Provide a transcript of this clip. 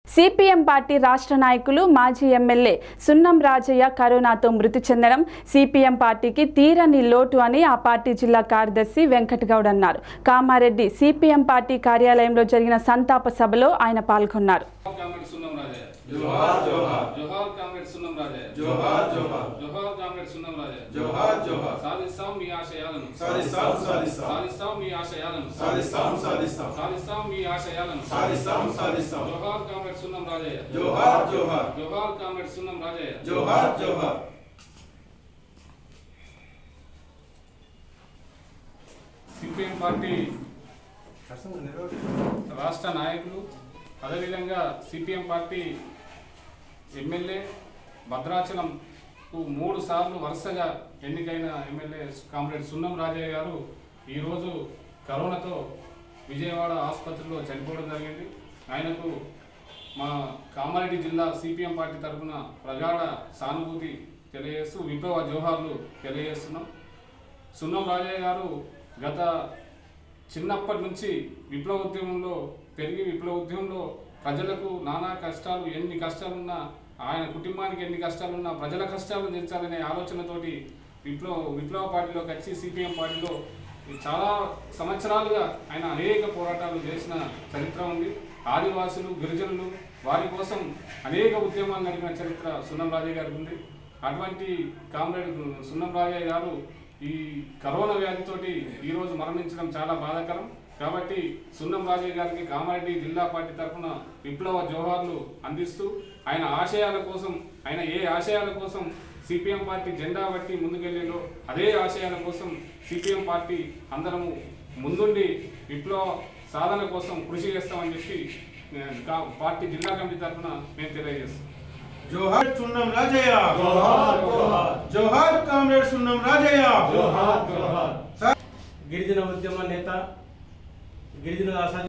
CPM party రాష్ట్ర నాయకులు మాజీ ఎమ్మెల్యే సున్నం రాజయ్య కరోనాతో మృతి చెందడం సిపిఎం పార్టీకి తీరని లోటు అని ఆ పార్టీ జిల్లా కార్యదర్శి వెంకటగౌడ్ అన్నారు కామారెడ్డి సిపిఎం పార్టీ కార్యాలయంలో జరిగిన సంతాప సభలో ఆయన పాల్గొన్నారు కామ్రేడ్ సున్నం రాజయ్య జోహార్ జోహార్ జోహార్ కామ్రేడ్ సున్నం రాజయ్య జోహార్ జోహార్ జోహార్ కామ్రేడ్ సున్నం రాజయ్య జోహార్ జోహార్ సాధిస్తాం మీ ఆశయాలను సాధిస్తాం సాధిస్తాం సాధిస్తాం మీ ఆశయాలను సాధిస్తాం సాధిస్తాం సాధిస్తాం మీ ఆశయాలను సాధిస్తాం సాధిస్తాం జోహార్ కామ్రేడ్ సున్నం రాజయ్య జోహార్ జోహార్ జోహార్ కామ్రేడ్ సున్నం రాజయ్య జోహార్ జోహార్ సిపిఎం పార్టీ రాష్ట్ర నాయకులు అదేవిధంగా సిపిఎం పార్టీ ఎమ్మెల్యే భద్రాచలంకు మూడు సార్లు వరుసగా ఎన్నికైన ఎమ్మెల్యే కామ్రేడ్ సున్నం రాజయ్య గారు ఈరోజు కరోనాతో విజయవాడ ఆసుపత్రిలో చనిపోవడం జరిగింది ఆయనకు మా కామారెడ్డి జిల్లా సిపిఎం పార్టీ తరఫున ప్రగాఢ సానుభూతి తెలియజేస్తూ విప్లవ జోహార్లు తెలియజేస్తున్నాం సున్నం రాజయ్య గారు గత చిన్నప్పటి నుంచి విప్లవ ఉద్యమంలో పెరిగి విప్లవ ఉద్యమంలో ప్రజలకు నానా కష్టాలు ఎన్ని కష్టాలున్నా ఆయన కుటుంబానికి ఎన్ని కష్టాలున్నా ప్రజల కష్టాలు తీర్చాలనే ఆలోచనతోటి విప్లవ విప్లవ పార్టీలోకి వచ్చి సిపిఎం పార్టీలో చాలా సంవత్సరాలుగా ఆయన అనేక పోరాటాలు చేసిన చరిత్ర ఉంది ఆదివాసులు గిరిజనులు వారి కోసం అనేక ఉద్యమాలు నడిపిన చరిత్ర సున్నం రాజయ్య గారికి ఉంది అటువంటి కామ్రేడ్ సున్నం రాజయ్య గారు ఈ కరోనా వ్యాధితోటి ఈరోజు మరణించడం చాలా బాధాకరం కాబట్టి సున్నం రాజయ్య గారికి కామారెడ్డి జిల్లా పార్టీ తరఫున విప్లవ జోహార్లు అందిస్తూ ఆయన ఆశయాల కోసం ఆయన ఏ ఆశయాల కోసం సిపిఎం పార్టీ జెండా బట్టి ముందుకెళ్ళిందో అదే ఆశయాల కోసం సిపిఎం పార్టీ అందరము ముందుండి విప్లవ సాధన కోసం కృషి చేస్తామని చెప్పి నేను కా- పార్టీ జిల్లా కమిటీ తరఫున మేము తెలియజేస్తాం జోహార్ సున్నం రాజయ్య జోహార్ జోహార్ జోహార్ కామ్రేడ్ సున్నం రాజయ్య జోహార్ జోహార్ గిరిజన ఉద్యమ నేత గిరిజన ఆశా